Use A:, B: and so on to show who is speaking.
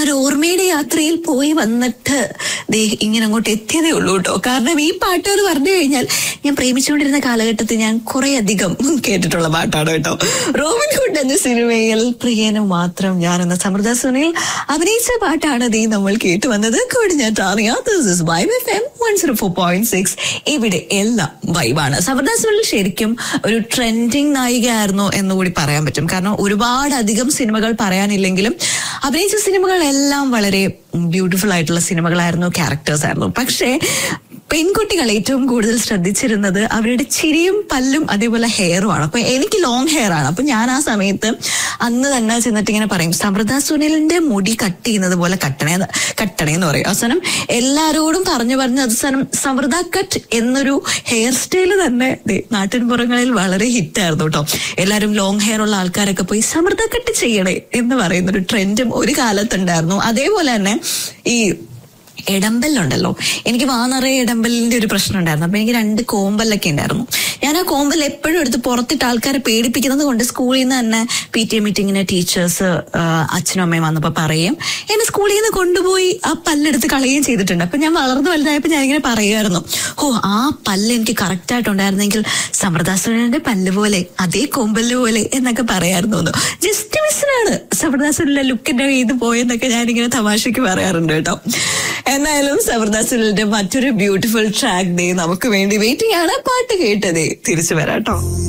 A: ഞാനൊരു ഓർമ്മയുടെ യാത്രയിൽ പോയി വന്നിട്ട് ദേ ഇങ്ങനെ അങ്ങോട്ട് എത്തിയതേ ഉള്ളൂ കേട്ടോ കാരണം ഈ പാട്ട് എന്ന് പറഞ്ഞു കഴിഞ്ഞാൽ ഞാൻ പ്രേമിച്ചുകൊണ്ടിരുന്ന കാലഘട്ടത്തിൽ ഞാൻ കുറെ അധികം കേട്ടിട്ടുള്ള പാട്ടാണ് കേട്ടോ റോബിൻ ഹുഡ് എന്ന സിനിമയിൽ പ്രിയനും മാത്രം ഞാൻ എന്ന സമൃദ്ധ സുനിൽ അഭിനയിച്ച പാട്ടാണ് ദേ നമ്മൾ കേട്ടു വന്നത് കൂടി ഞാൻ vibe F M one zero four point six ഇവിടെ എല്ലാം വൈബാണ് സമൃദ്ധ സുനിൽ ശരിക്കും ഒരു ട്രെൻഡിങ് നായികയായിരുന്നു എന്നുകൂടി പറയാൻ പറ്റും കാരണം ഒരുപാട് അധികം സിനിമകൾ പറയാനില്ലെങ്കിലും അഭിനയിച്ച സിനിമകളെല്ലാം വളരെ ബ്യൂട്ടിഫുൾ ആയിട്ടുള്ള സിനിമകളായിരുന്നു ക്യാരക്ടേഴ്സ് ആയിരുന്നു പക്ഷേ പെൺകുട്ടികൾ ഏറ്റവും കൂടുതൽ ശ്രദ്ധിച്ചിരുന്നത് അവരുടെ ചിരിയും പല്ലും അതേപോലെ ഹെയറും ആണ് അപ്പൊ എനിക്ക് ലോങ് ഹെയർ ആണ് അപ്പൊ ഞാൻ ആ സമയത്ത് അന്ന് തന്നെ ചെന്നിട്ട് ഇങ്ങനെ പറയും സമൃദ്ധ സുനിലിന്റെ മുടി കട്ട് ചെയ്യുന്നത് പോലെ കട്ടണേ കട്ടണേ എന്ന് പറയും അവസാനം എല്ലാരോടും പറഞ്ഞു പറഞ്ഞ് അവസാനം സമൃദ്ധ കട്ട് എന്നൊരു ഹെയർ സ്റ്റൈല് തന്നെ ദേ നാട്ടിൻപുറങ്ങളിൽ വളരെ ഹിറ്റായിരുന്നു കേട്ടോ എല്ലാവരും ലോങ് ഹെയർ ഉള്ള ആൾക്കാരൊക്കെ പോയി സമൃദ്ധ കട്ട് ചെയ്യണേ എന്ന് പറയുന്ന ഒരു ട്രെൻഡും ഒരു കാലത്തുണ്ടായിരുന്നു അതേപോലെ തന്നെ ഈ ഇടമ്പലുണ്ടല്ലോ എനിക്ക് വാ നിറയെ ഇടമ്പലിന്റെ ഒരു പ്രശ്നം ഉണ്ടായിരുന്നു അപ്പൊ എനിക്ക് രണ്ട് കോമ്പലൊക്കെ ഉണ്ടായിരുന്നു ഞാൻ ആ കോമ്പൽ എപ്പോഴും എടുത്ത് പുറത്തിട്ട് ആൾക്കാരെ പേടിപ്പിക്കുന്നത് കൊണ്ട് സ്കൂളിൽ നിന്ന് തന്നെ പി ടി എ മീറ്റിങ്ങിന് ടീച്ചേഴ്സ് അച്ഛനും അമ്മയും വന്നപ്പോ പറയും എന്നെ സ്കൂളിൽ നിന്ന് കൊണ്ടുപോയി ആ പല്ലെടുത്ത് കളയുകയും ചെയ്തിട്ടുണ്ട് അപ്പൊ ഞാൻ വളർന്നു വലുതായപ്പോ ഞാൻ ഇങ്ങനെ പറയുമായിരുന്നു ഓ ആ പല്ല് എനിക്ക് കറക്റ്റ് ആയിട്ടുണ്ടായിരുന്നെങ്കിൽ സമൃദ്ധാസുരന്റെ പല്ല് പോലെ അതേ കോമ്പല് പോലെ എന്നൊക്കെ പറയായിരുന്നു എന്ന് ജസ്റ്റ് മിസ്സിനാണ് സമൃദ്ധാസുരന്റെ ലുക്കിന്റെ ഇത് പോയെന്നൊക്കെ ഞാനിങ്ങനെ തമാശക്ക് പറയാറുണ്ട് കേട്ടോ എന്നായാലും സമൃദ്ധാസുരന്റെ മറ്റൊരു ബ്യൂട്ടിഫുൾ ട്രാക്ക് ഡേ നമുക്ക് വേണ്ടി വെയിറ്റിംഗ് ആണ് പാട്ട് കേട്ടതേ തിരിച്ചു വരാട്ടോ